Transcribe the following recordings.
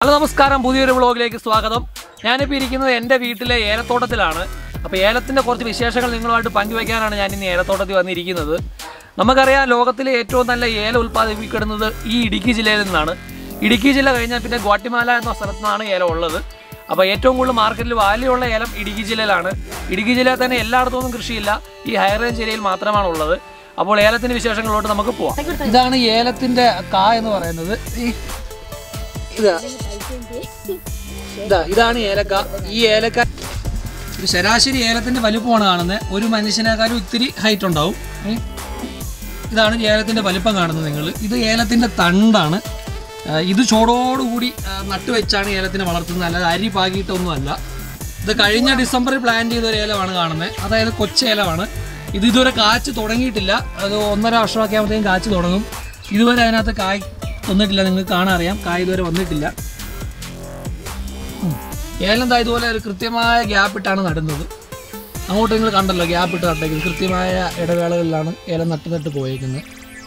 Hello നമസ്കാരം പുതിയൊരു വ്ളോഗിലേക്ക് സ്വാഗതം ഞാനിപ്പോൾ ഇരിക്കുന്നത് എൻ്റെ വീട്ടിലെ ഏലത്തോട്ടത്തിലാണ് അപ്പോൾ ഏലത്തിൻ്റെ കുറച്ച് വിശേഷങ്ങൾ നിങ്ങളുമായിട്ട് പങ്കുവയ്ക്കാനാണ് ഞാൻ ഇന്ന് ഏലത്തോട്ടത്തിൽ വന്നിരിക്കുന്നത് നമുക്കറിയാം ലോകത്തിലെ ഏറ്റവും നല്ല ഏലം ഉൽപ്പാദിപ്പിക്കുന്നത് ഈ ഇടുക്കി ജില്ലയിൽ നിന്നാണ് ഇടുക്കി ജില്ല കഴിഞ്ഞാൽ പിന്നെ ഗ്വാട്ടിമാല എന്ന സ്ഥലത്തു നിന്നാണ് ഏലം ഉള്ളത് അപ്പോൾ ഏറ്റവും കൂടുതൽ മാർക്കറ്റിൽ വാല്യുള്ള ഏലം ഇടുക്കി ജില്ലയിലാണ് ഇടുക്കി ജില്ലയിൽ തന്നെ എല്ലായിടത്തൊന്നും കൃഷിയില്ല ഈ ഹൈ റേഞ്ച് ഏരിയയിൽ മാത്രമാണ് ഉള്ളത് അപ്പോൾ ഏലത്തിൻ്റെ വിശേഷങ്ങളിലോട്ട് നമുക്ക് പോവാം ഇതാണ് ഏലത്തിൻ്റെ കാ എന്ന് പറയുന്നത് ഈ ഇതാ ഇതാ ഇതാണ് ഏലക്ക ഈ ഏലക്ക ഒരു ശരാശരി ഏലത്തിന്റെ വലുപ്പമാണ് കാണുന്നത് ഒരു മനുഷ്യനേക്കാളും ഇത്തിരി ഹൈറ്റ് ഉണ്ടാവും ഉം. ഇതാണ് ഏലത്തിന്റെ വലുപ്പം കാണുന്നത് നിങ്ങൾ ഇത് ഏലത്തിന്റെ തണ്ടാണ് ആ, ഇത് ചോടോടുകൂടി ആ, നട്ടുവെച്ചാണ് ഏലത്തിനെ വളർത്തുന്നത് അല്ലാതെ അരി പാകിയിട്ടൊന്നുമല്ല ഇത് കഴിഞ്ഞ ഡിസംബറിൽ പ്ലാൻ ചെയ്ത ഒരു ഏലമാണ് കാണുന്നത് അതായത് കൊച്ചേലമാണ് ഇത് ഇതുവരെ കാച്ച് തുടങ്ങിയിട്ടില്ല അത് ഒന്നര വർഷമൊക്കെ ആകുമ്പോഴത്തേക്കും കാച്ച് തുടങ്ങും ഇതുവരെ അതിനകത്ത് കായ് വന്നിട്ടില്ല നിങ്ങൾക്ക് കാണാൻ അറിയാം കായ് ഇതുവരെ വന്നിട്ടില്ല ഉം. ഏലം ദാ ഇതുപോലെ ഒരു കൃത്യമായ ഗ്യാപ്പ് ഇട്ടാണ് നടുന്നത് അങ്ങോട്ട് നിങ്ങൾ കണ്ടല്ലോ ഗ്യാപ്പ് ഇട്ട് നട്ടേക്കുന്നത് കൃത്യമായ ഇടവേളകളിലാണ് ഏലം നട്ട് നട്ട് പോയേക്കുന്നത്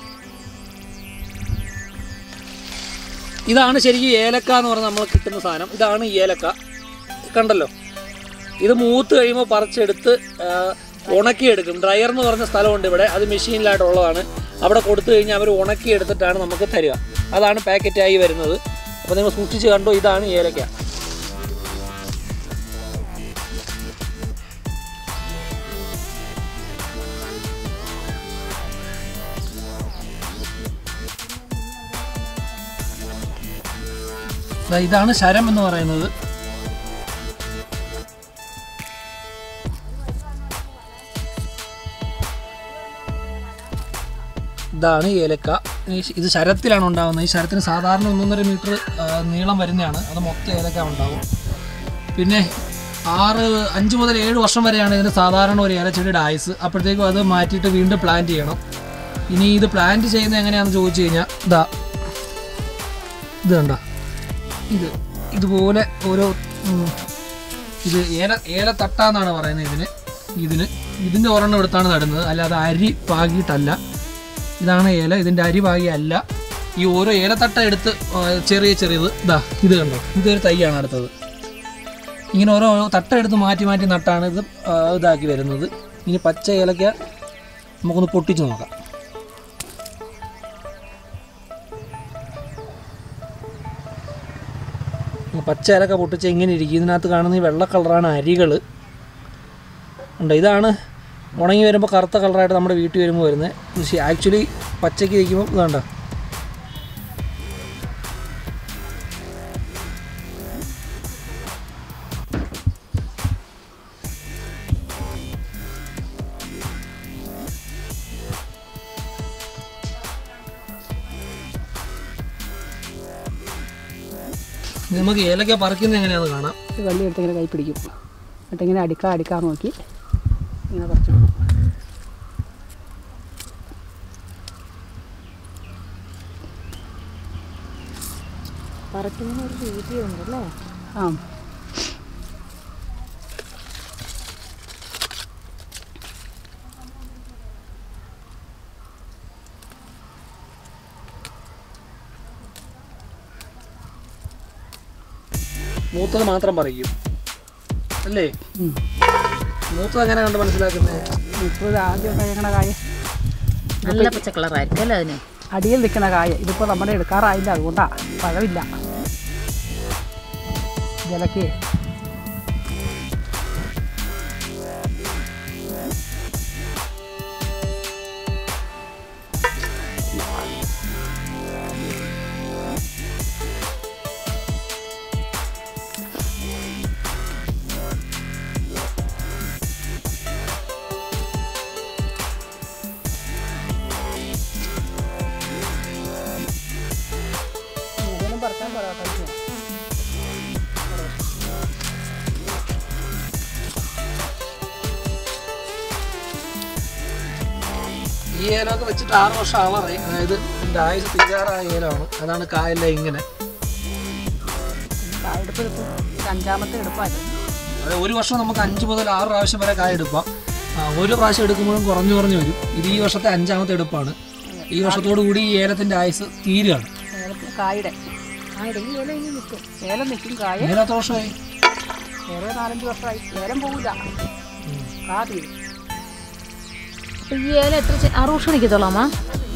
ഇതാണ് ശരിക്കും ഏലക്ക എന്ന് പറഞ്ഞാൽ നമ്മൾ കിട്ടുന്ന സാധനം ഇതാണ് ഏലക്ക കണ്ടല്ലോ ഇത് മൂത്ത് കഴിയുമ്പോൾ പറിച്ചെടുത്ത് ആ, ഉണക്കിയെടുക്കും ഡ്രയർ എന്ന് പറഞ്ഞ സ്ഥലമുണ്ട് ഇവിടെ അത് മെഷീനിലായിട്ടുള്ളതാണ് അവിടെ കൊടുത്തു കഴിഞ്ഞാൽ അവർ ഉണക്കിയെടുത്തിട്ടാണ് നമുക്ക് തരിക അതാണ് പാക്കറ്റായി വരുന്നത് അപ്പോൾ നിങ്ങൾ സൂക്ഷിച്ച് കണ്ടോ ഇതാണ് ഏലക്ക ദാ ഇതാണ് ശരം എന്ന് പറയുന്നത് ഇതാണ് ഏലക്ക ഈ ശ- ഇത് ശരത്തിലാണ് ഉണ്ടാകുന്നത് ഈ ശരത്തിന് സാധാരണ ഒന്നൊന്നര മീറ്റർ നീളം വരുന്നതാണ് അത് മൊത്തം ഏലക്ക ഉണ്ടാവും പിന്നെ ആറ് അഞ്ച് മുതൽ ഏഴ് വർഷം വരെയാണ് ഇതിന് സാധാരണ ഒരു ഏലച്ചെടിയുടെ ആയുസ് അപ്പോഴത്തേക്കും അത് മാറ്റിയിട്ട് വീണ്ടും പ്ലാന്റ് ചെയ്യണം ഇനി ഇത് പ്ലാന്റ് ചെയ്യുന്നത് എങ്ങനെയാണെന്ന് ചോദിച്ചു കഴിഞ്ഞാൽ ഇതാ ഇത് കണ്ട ഇത് ഇതുപോലെ ഓരോ ഉം, ഇത് ഏല ഏലത്തട്ട എന്നാണ് പറയുന്നത് ഇതിന് ഇതിന് ഇതിൻ്റെ ഒരെണ്ണം എടുത്താണ് നടുന്നത് അല്ലാതെ അരി പാകിയിട്ടല്ല ഇതാണ് ഏല ഇതിൻ്റെ അരി പാകിയല്ല ഈ ഓരോ ഏലത്തട്ട എടുത്ത് ആ, ചെറിയ ചെറിയത് ഇതാ ഇത് കണ്ടോ ഇതൊരു തൈയാണ് അടുത്തത് ഇങ്ങനെ ഓരോ തട്ട എടുത്ത് മാറ്റി മാറ്റി നട്ടാണ് ഇത് ആ, ഇതാക്കി വരുന്നത് ഇനി പച്ച ഏലക്ക നമുക്കൊന്ന് പൊട്ടിച്ച് നോക്കാം പച്ച ഏലക്ക പൊട്ടിച്ച് ഇങ്ങനെ ഇരിക്കും ഇതിനകത്ത് കാണുന്ന ഈ വെള്ള കളറാണ് അരികൾ ഉണ്ട് ഇതാണ് ഉണങ്ങി വരുമ്പോൾ കറുത്ത കളറായിട്ട് നമ്മുടെ വീട്ടിൽ വരുമ്പോൾ വരുന്നത് പക്ഷേ ആക്ച്വലി പച്ചയ്ക്ക് ഇരിക്കുമ്പോൾ ഇതാണ്ട ഇനി നമുക്ക് ഏലക്ക പറിക്കുന്നത് എങ്ങനെയാണെന്ന് കാണാം ഈ വള്ളി എടുത്ത് ഇങ്ങനെ കൈ പിടിക്കും എന്നിട്ട് ഇങ്ങനെ അടിക്കാൻ അടിക്കാൻ നോക്കി ഇങ്ങനെ കുറച്ച് പറിക്കുന്ന ഒരു രീതിയുണ്ടല്ലേ ആ മൂത്തത് മാത്രം പറിക്കും അല്ലേ ഉം. മൂത്തത് എങ്ങനെ കണ്ട് മനസ്സിലാക്കുന്നത് ഇപ്പോൾ ആദ്യം കഴിക്കണ കായ നല്ല പച്ച കളറായിരിക്കും അല്ലേ അതിന് അടിയിൽ നിൽക്കുന്ന കായ ഇതിപ്പോൾ നമ്മുടെ എടുക്കാറായില്ല അതുകൊണ്ടാണ് പഴമില്ല ജലക്ക് എന്തെങ്കിലും പറിക്കാൻ പറയാം ഈ ഏലമൊക്കെ വെച്ചിട്ട് ആറ് വർഷം ആവാറായി അതായത് എൻ്റെ ആയുസ് തീരാറായ ഏലമാണ് അതാണ് കായല്ല ഇങ്ങനെ കായ എടുപ്പ് ഇപ്പോൾ ഇത് അഞ്ചാമത്തെ എടുപ്പായിരുന്നു അതായത് ഒരു വർഷം നമുക്ക് അഞ്ച് മുതൽ ആറ് പ്രാവശ്യം വരെ കായ എടുക്കാം ആ, ഒരു പ്രാവശ്യം എടുക്കുമ്പോഴും കുറഞ്ഞു കുറഞ്ഞു വരും ഇത് ഈ വർഷത്തെ അഞ്ചാമത്തെ എടുപ്പാണ് ഈ വർഷത്തോടു കൂടി ഈ ഏലത്തിൻ്റെ ആയുസ് തീരുകയാണ് ഏലത്തിൽ കായുടെ ആ ഇടങ്ങി ഏല ഇനി നിൽക്കും ഏലം നിൽക്കും കായ ഏലം എത്ര വർഷമായി ഏറെ നാലഞ്ച് വർഷമായി ഏലം പോകില്ല കാ തീരും അപ്പൊ ഈ ഏല എത്ര ചെ- ആറ് വർഷം നിൽക്കത്തുള്ളൂ അമ്മ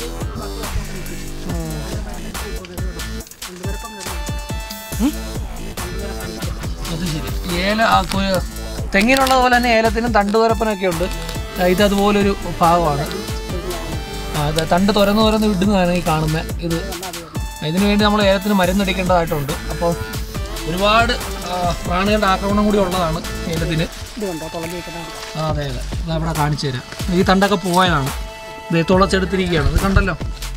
അത് ശരി ഏല ആ കു- തെങ്ങിനുള്ളത് പോലെ തന്നെ ഏലത്തിനും തണ്ട് തുരപ്പനൊക്കെ ഉണ്ട് ആ, ഇത് അതുപോലൊരു ഭാഗമാണ് ആ, അത് തണ്ട് തുരന്ന് തുരന്ന് വിടുന്നതാണ് ഈ കാണുന്നത് ഇത് ഇതിനു വേണ്ടി നമ്മൾ ഏലത്തിന് മരുന്നടിക്കേണ്ടതായിട്ടുണ്ട് അപ്പോൾ ഒരുപാട് ആ, പ്രാണികളുടെ ആക്രമണം കൂടി ഉള്ളതാണ് ഏലത്തിന് ഇത് കണ്ടോ തുളഞ്ഞ് നിൽക്കുന്നത് ആ അതെ അതെ ഇത് അവിടെ കാണിച്ചു തരാം ഈ തണ്ടൊക്കെ പോയതാണ് ഇത് തുളച്ചെടുത്തിരിക്കുകയാണ് ഇത് കണ്ടല്ലോ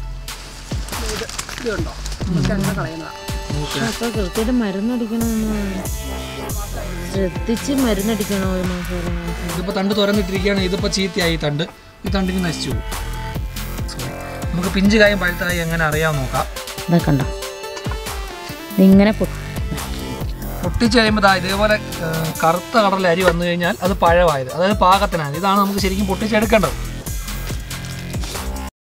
ഇത് കണ്ടോ ഇതൊക്കെ അങ്ങനെ കളയുന്നതാണ് ഓക്കെ അപ്പൊ കൃത്യമായിട്ട് മരുന്നടിക്കണമെന്ന് ശ്രദ്ധിച്ച് മരുന്നടിക്കണോ ഒരു മാസം ഇതിപ്പോൾ തണ്ട് തുറന്നിട്ടിരിക്കുകയാണ് ഇതിപ്പോൾ ചീത്തയായി ഈ തണ്ട് ഈ തണ്ടിന് നശിച്ചു പോകും നമുക്ക് പിഞ്ച് കായും പഴുത്തായി എങ്ങനെ അറിയാൻ നോക്കാം ഇതാ കണ്ടോ ഇതിങ്ങനെ പൊട്ടി പൊട്ടിച്ച് കഴിയുമ്പോൾ ദാ ഇതേപോലെ ആ, കറുത്ത കളറിൽ അരി വന്നു കഴിഞ്ഞാൽ അത് പഴമായത് അതായത് പാകത്തിനാണ് ഇതാണ് നമുക്ക് ശരിക്കും പൊട്ടിച്ചെടുക്കേണ്ടത്